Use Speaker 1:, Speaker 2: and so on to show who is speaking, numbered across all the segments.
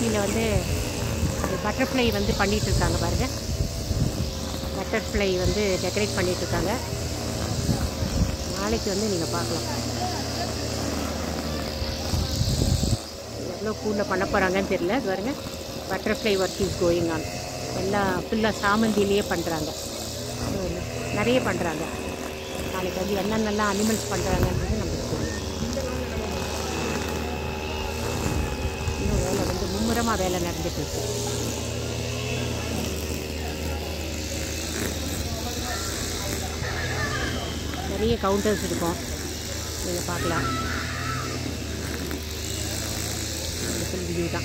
Speaker 1: கீழே வந்து பட்டர்ஃப்ளை வந்து பண்ணிட்டு இருக்காங்க பாருங்க பட்டர்ஃப்ளை வந்து டெக்கரேட் பண்ணிட்டு இருக்காங்க நாளைக்கு வந்து நீங்கள் பார்க்கலாம் எவ்வளோ கூலில் பண்ண போகிறாங்கன்னு தெரியல இது பாருங்க butterfly work is going on எல்லாம் ஃபுல்லாக சாமந்திலேயே பண்ணுறாங்க நிறைய பண்ணுறாங்க நாளைக்கு வந்து என்னென்னலாம் அனிமல்ஸ் பண்ணுறாங்கன்றது நமக்கு தெரியும் இன்னும் வேலை வந்து மும்முரமாக வேலை நடந்துட்டு இருக்கு நிறைய கவுண்டர்ஸ் இருக்கும் நீங்கள் பார்க்கலாம் ஃபுல் வியூ தான்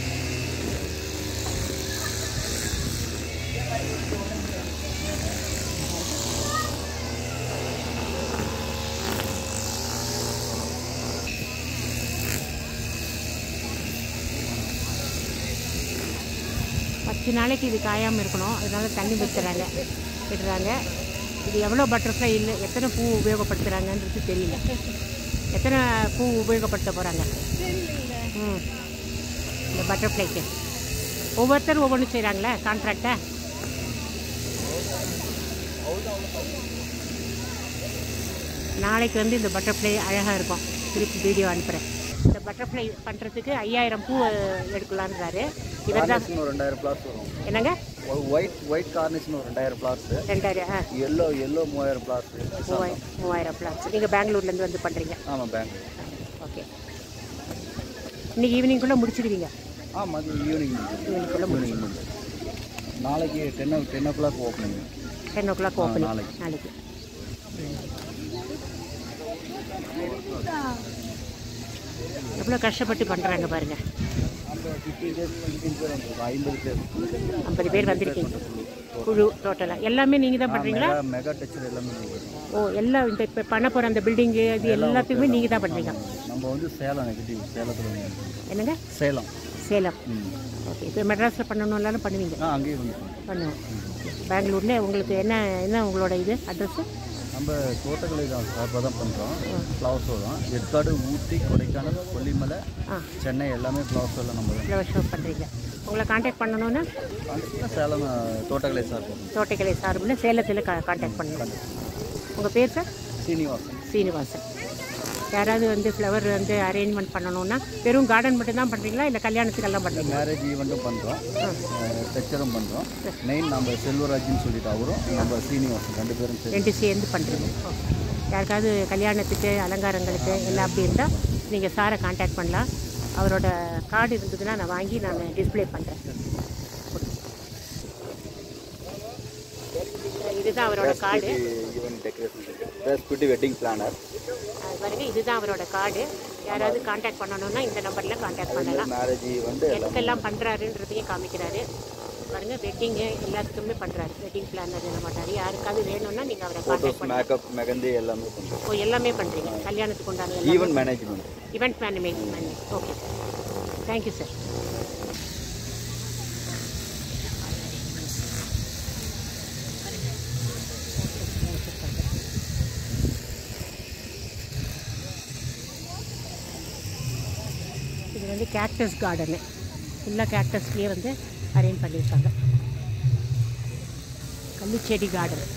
Speaker 1: பத்து நாளைக்கு இது காயாமல் இருக்கணும் அதனால தண்ணி விட்டுறாங்க விடுறாங்க இது எவ்வளோ பட்டர்ஃப்ளை இல்லை எத்தனை பூ உபயோகப்படுத்துகிறாங்கன்றது தெரியல எத்தனை பூ உபயோகப்படுத்த போகிறாங்க ம் இந்த பட்டர்ஃப்ளைக்கு ஒவ்வொருத்தரும் ஒவ்வொன்றும் செய்கிறாங்களே கான்ட்ராக்டை நாளைக்கு வந்து இந்த பட்டர்ஃப்ளை அழகாக இருக்கும் திருப்பி வீடியோ அனுப்புகிறேன் இந்த பட்டர்ஃப்ளை பண்ணுறதுக்கு ஐயாயிரம் பூ எடுக்கலான்றாரு இவர் தான்
Speaker 2: கார்னிஷ்னு ஒரு ரெண்டாயிரம் பிளாஸ் வரும்
Speaker 1: என்னங்க
Speaker 2: ஒயிட் ஒயிட் கார்னிஷ்னு ஒரு ரெண்டாயிரம் பிளாஸ்
Speaker 1: ரெண்டாயிரம் ஆ
Speaker 2: எல்லோ எல்லோ மூவாயிரம் பிளாஸ்
Speaker 1: மூவாயிரம் மூவாயிரம் பிளாட்ஸ் நீங்கள் பெங்களூர்லேருந்து வந்து பண்ணுறீங்க
Speaker 2: ஆமாம் பேங்க்
Speaker 1: ஓகே இன்னைக்கு ஈவினிங்குள்ளே முடிச்சிடுவீங்க
Speaker 2: ஆ மதியம் ஈவினிங்
Speaker 1: ஈவினிங்குள்ளே
Speaker 2: ஈவினிங் நாளைக்கு ten o ten o'clock opening
Speaker 1: ten o'clock
Speaker 2: ஆ,
Speaker 1: ஓப்பனிங்
Speaker 2: நாளைக்கு.
Speaker 1: நாளைக்கு எவ்வளோ கஷ்டப்பட்டு பண்ணுறாங்க பாருங்கள்
Speaker 2: அந்த ஃபிஃப்டீன் டேஸ் ஃபிஃப்டீன் பேர் வந்துருக்கும் ஐம்பது பேர்
Speaker 1: ஐம்பது பேர் வந்திருக்கீங்க குழு டோட்டலாக எல்லாமே நீங்கள் தான் பண்ணுறீங்களா
Speaker 2: மெகா மெகா டச்சர் எல்லாமே நம்ம பண்ணுறோம்.
Speaker 1: ஓ எல்லாம் இந்த இப்போ பண்ண போகிற அந்த பில்டிங்கு இது எல்லாத்துக்குமே நீங்கள் தான் பண்ணுறீங்க
Speaker 2: நம்ம வந்து சேலம் நெகட்டிவ் சேலத்தில் வந்து
Speaker 1: என்னங்க
Speaker 2: சேலம்
Speaker 1: சேலம்
Speaker 2: ம்
Speaker 1: ஓகே இப்போ மெட்ராஸில் பண்ணணும்னாலும் பண்ணுவீங்க
Speaker 2: ஆ அங்கேயும் வந்து பண்ணுறோம்.
Speaker 1: பண்ணுவோம் பெங்களூரில் உங்களுக்கு என்ன என்ன உங்களோட இது அட்ரஸ்ஸு
Speaker 2: நம்ம தோட்டக்கலை தான் சார்பாக தான் பண்ணுறோம் ஃப்ளவர் ஷோ தான் ஏற்காடு ஊட்டி கொடைக்கானல் கொல்லிமலை
Speaker 1: ஆ
Speaker 2: சென்னை எல்லாமே ஃப்ளவர் ஷோவில் நம்ம தான்
Speaker 1: ஃப்ளவர் ஷோ பண்ணுறீங்க உங்களை காண்டாக்ட் பண்ணணுன்னா
Speaker 2: கான்டாக்ட்னா சேலம் அஹ், தோட்டக்கலை சார்பாக
Speaker 1: தோட்டக்கலை சார்பில் சேலத்தில் கா காண்டாக்ட் பண்ணலாம் உங்கள் பேர் சார்
Speaker 2: சீனிவாசன்
Speaker 1: சீனிவாசன் யாராவது வந்து ஃப்ளவர் வந்து அரேஞ்ச்மெண்ட் பண்ணணுன்னா வெறும் கார்டன் மட்டும் தான் பண்ணுறீங்களா இல்லை கல்யாணத்துக்கெல்லாம் பண்ணுறீங்களா
Speaker 2: மேரேஜ் ஈவெண்ட்டும் பண்ணுறோம் டச்சரும் பண்ணுறோம் மெயின் நம்ம செல்வராஜ்னு சொல்லிட்டு அவரும் நம்ம சீனிவாசன் ரெண்டு பேரும் சரி
Speaker 1: ரெண்டு சேர்ந்து பண்ணுறீங்க யாருக்காவது கல்யாணத்துக்கு அலங்காரங்களுக்கு எல்லாம் அப்படி இருந்தால் நீங்கள் சாரை காண்டாக்ட் பண்ணலாம் அவரோட கார்டு இருந்ததுன்னா நான் வாங்கி நான் டிஸ்ப்ளே பண்ணுறேன் இதுதான் அவரோட கார்டு
Speaker 2: ஈவெண்ட் டெக்கரேஷன் ரெஸ்பிட்டி வெட்டிங் பிளானர்
Speaker 1: அது பாருங்க இதுதான் அவரோட கார்டு யாராவது காண்டாக்ட் பண்ணணும்னா இந்த நம்பரில் காண்டாக்ட் பண்ணலாம்
Speaker 2: மேரேஜ் ஈவெண்ட்
Speaker 1: எதுக்கெல்லாம் பண்ணுறாருன்றதையும் காமிக்கிறாரு பாருங்க வெட்டிங்கு எல்லாத்துக்குமே பண்ணுறாரு வெட்டிங் பிளானர் என்ன பண்ணுறாரு யாருக்காவது வேணும்னா நீங்கள் அவரை காண்டாக்ட் பண்ணலாம்
Speaker 2: மேக்கப் மெகந்தி எல்லாமே பண்ணுறோம்
Speaker 1: ஓ எல்லாமே பண்ணுறீங்க கல்யாணத்துக்கு உண்டான எல்லாமே
Speaker 2: event management
Speaker 1: event management okay thank you sir இது வந்து கேக்டஸ் கார்டனு ஃபுல்லாக கேக்டஸ்லேயே வந்து அரேஞ்ச் பண்ணியிருக்காங்க கள்ளிச்செடி கார்டன்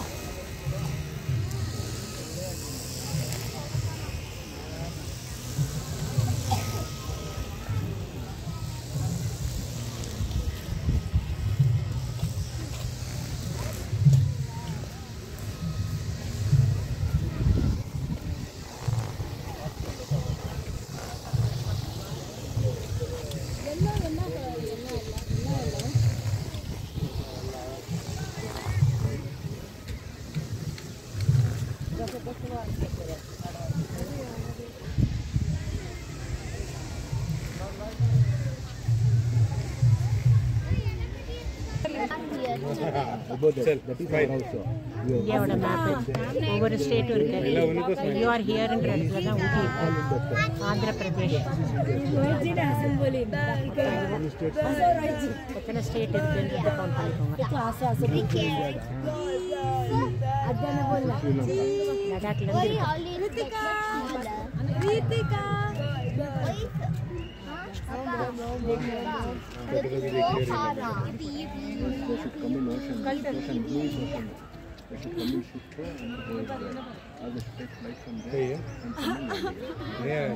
Speaker 1: இந்தியாவோட மேப்பு ஒவ்வொரு ஸ்டேட்டும் இருக்கு யூ ஆர் ஹியர்ன்ற இடத்துல தான் ஊட்டி இருக்கு ஆந்திர பிரதேஷ் எத்தனை ஸ்டேட் இருக்குன்றத கவுண்ட் பண்ணிக்கோங்க லடாக்ல இருந்து இருக்கு
Speaker 2: come in ocean. Ocean blue is ocean. They should come in ship and go there. Or they should take flight from there and come in India.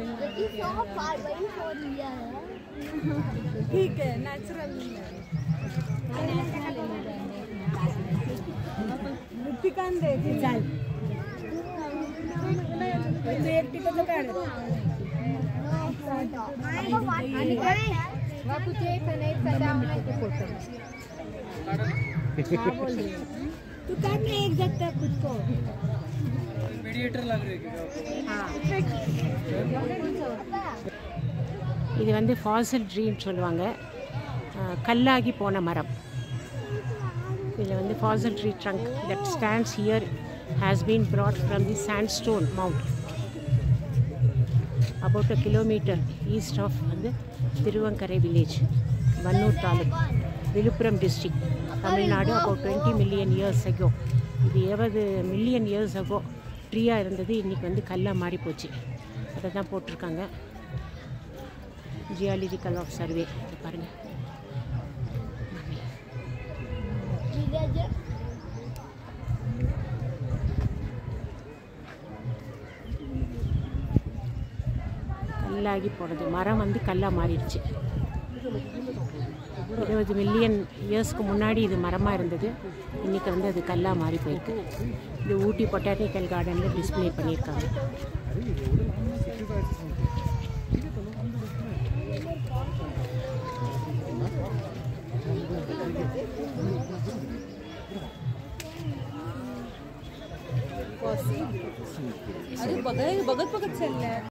Speaker 3: ठीक है नेचुरल पिकान द्यायची चाल एकटी कसं काढ तू काढ ना एक जगता खुद को
Speaker 1: இது வந்து ஃபாசில் ட்ரீன்னு சொல்லுவாங்க அஹ், கல்லாகி போன மரம் இதில் வந்து fossil tree trunk that stands here has been brought from the sandstone mount about a kilometre east of வந்து Thiruvankarai village Vanur taluk Villupuram district Tamil Nadu about twenty million years ago இது இருபது மில்லியன் இயர்ஸ் ago ட்ரீயாக இருந்தது இன்றைக்கி வந்து கல்லாக மாறி போச்சு அதை தான் போட்டிருக்காங்க ஜியாலஜிக்கல் ஆஃப் சர்வே பாருங்கள் கல்லாகி போனது மரம் வந்து கல்லாக மாறிடுச்சு இருபது மில்லியன் இயர்ஸ்க்கு முன்னாடி இது மரமாக இருந்தது இன்றைக்கி வந்து அது கல்லாக மாறி போயிருக்கு இது ஊட்டி பொட்டானிக்கல் கார்டனில் டிஸ்ப்ளே பண்ணியிருக்காங்க
Speaker 3: अरे बघाय बघत बघत चाललंय